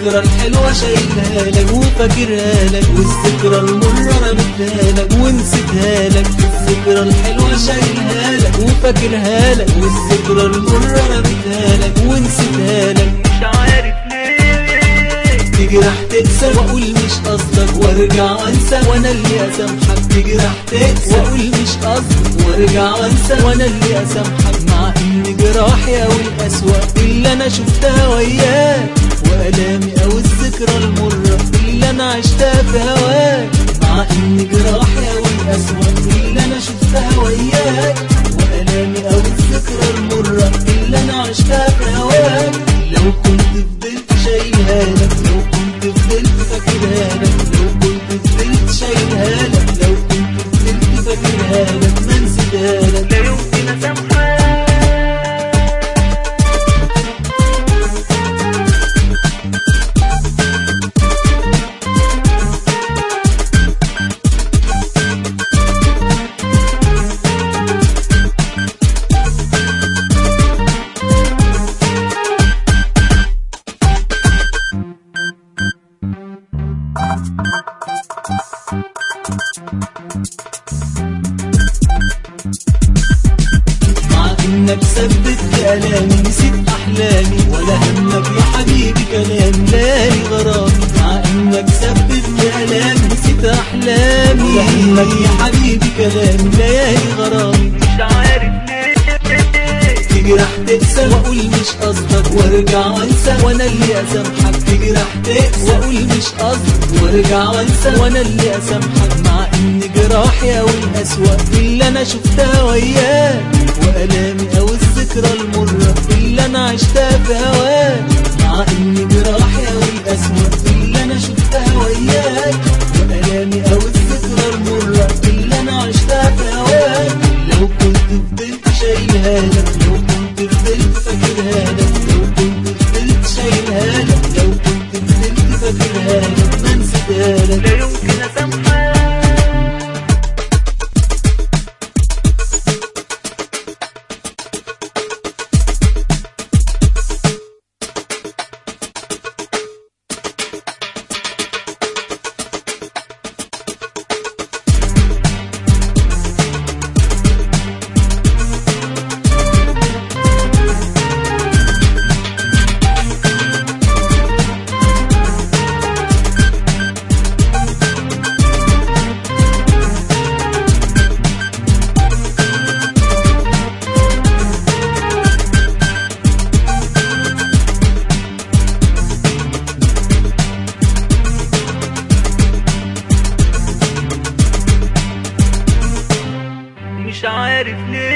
والذكرى الحلوة شايلها لك وفاكرها لك والذكرى المرة رميتها لك ونسيتها لك الذكرى الحلوة شايلها لك وفاكرها لك والذكرى المرة رميتها لك ونسيتها لك مش عارف ليه تجرح تقسى واقول مش قصدك وارجع انسى وانا اللي اسامحك تجرح تقسى واقول مش قصدك وارجع انسى وانا اللي اسامحك مع ان جراحي او الاسوأ اللي انا شفتها وياك والامي او الذكرى المرة اللي انا عشتها في هواك مع ان جراحي او الاسوأ اللي انا شفتها وياك والامي او الذكرى المرة اللي انا عشتها في هواك لو كنت فضلت شايلها لك لو كنت فضلت فاكرها لك لو كنت فضلت شايلها لك لو كنت فضلت فاكرها لك ما نسيتها لك لا يمكن اسامحك مع انك ثبت كلامي نسيت احلامي ولا همك يا حبيبي كلامي لالي غرامي مع انك ثبت كلامي نسيت احلامي ولا همك يا حبيبي كلامي ليالي غرامي مش عارف ليه تجرح تقسى واقول مش قصدك وارجع وانسى وانا اللي اسامحك تجرح تقسى واقول مش قصدك وارجع وانسى وانا اللي اسامحك مع ان جراحي او الاسوأ اللي انا شفتها وياك والامي او الذكرى المرة اللي انا عشتها في هواك مع ان جراحي او الاسوأ اللي انا شفتها وياك والامي او الذكرى المرة اللي انا عشتها في هواك لو كنت فضلت شايلها لك لو كنت فضلت فاكرها لك لو كنت فضلت شايلها لك لو كنت فضلت فاكرها لك ما نسيتها لك لا يمكن اسامحك مش عارف ليه